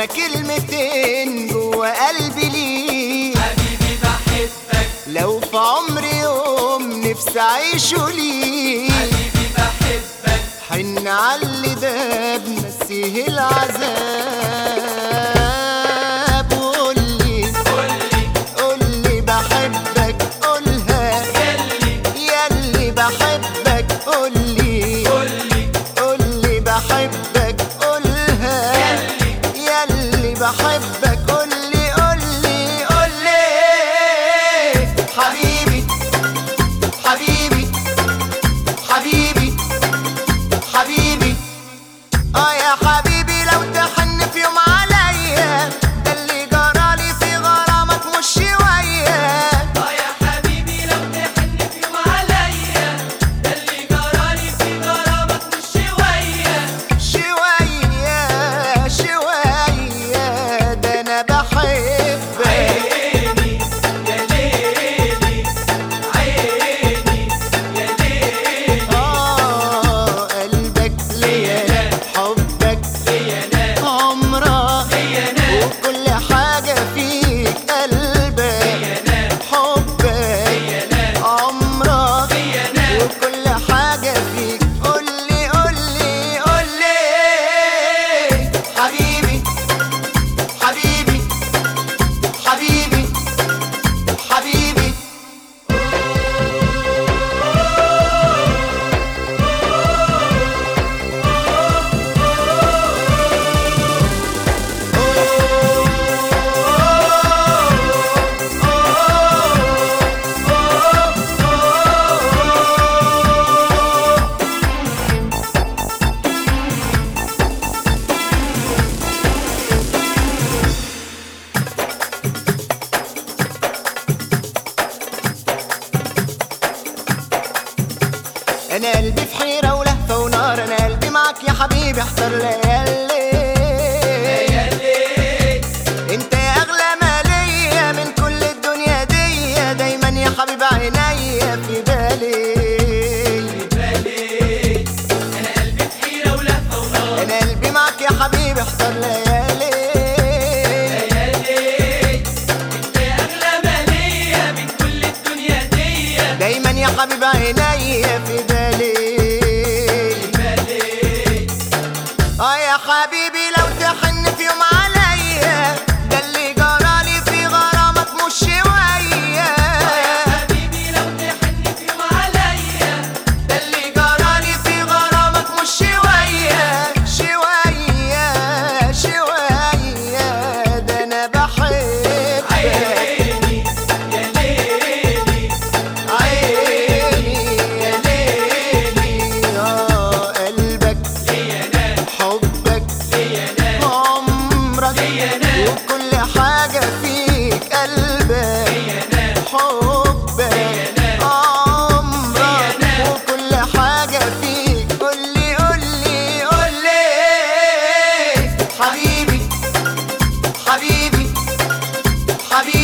هما كلمتين جوا قلبي ليك حبيبي بحبك لو في عمري يوم نفسي اعيشه ليك حبيبي بحبك حن عاللي ده بنسيه العذاب قولي قولي قولي بحبك قولها يلي ياللي بحبك قولي قولي قولي بحبك قولها يلي ياللي بحبك قولي قولي قولي حبيبي حبيبي حبيبي حبيبي اه يا حبيبي لو تحن في يوم عليا ده اللي جرالي في غرامك مش شويه اه يا حبيبي لو تحن في يوم عليا ده اللي جرالي في غرامك مش شوية شويه شويه ده انا بحبك عيني يا ليلي عيني يا ليلي آه قلبك ليا حبك ليا ناس عمرك ليا ناس وكل حاجة فيك قلبك ليا ناس حبك ليا ناس عمرك ليا ناس وكل حاجة فيك قولي قولي قولي حبيبي حبيبي حبيبي حبيبي انا قلبي في حيرة ولهفة ونار انا قلبي معاك يا حبيبي احضر ليالي يا ليل انت يا اغلى ما ليا من كل الدنيا دي دايما يا حبيب عينيا في بالي بالي انا قلبي في حيرة ولهفة ونار انا قلبي معاك يا حبيبي احضر ليالي يا ليل انت يا اغلى ما ليا من كل الدنيا دي دايما يا حبيب عينيا في بالي بالي اه يا حبيبي لو تحن في يوم عليا ده اللي جرالي في غرامك مش شويه يا حبيبي لو تحن في يوم عليا ده اللي جرالي في غرامك مش شويه شويه شويه ده انا بحبك عيني يا ليلي عيني يا ليلي اه قلبك ليا ناس حبك ليا ناس عمرك ليا ناس وكل حاجة فيك قلبك ليا ناس حبك ناس. عمرك ناس. وكل حاجة فيك قولي قولي قولي حبيبي حبيبي حبيبي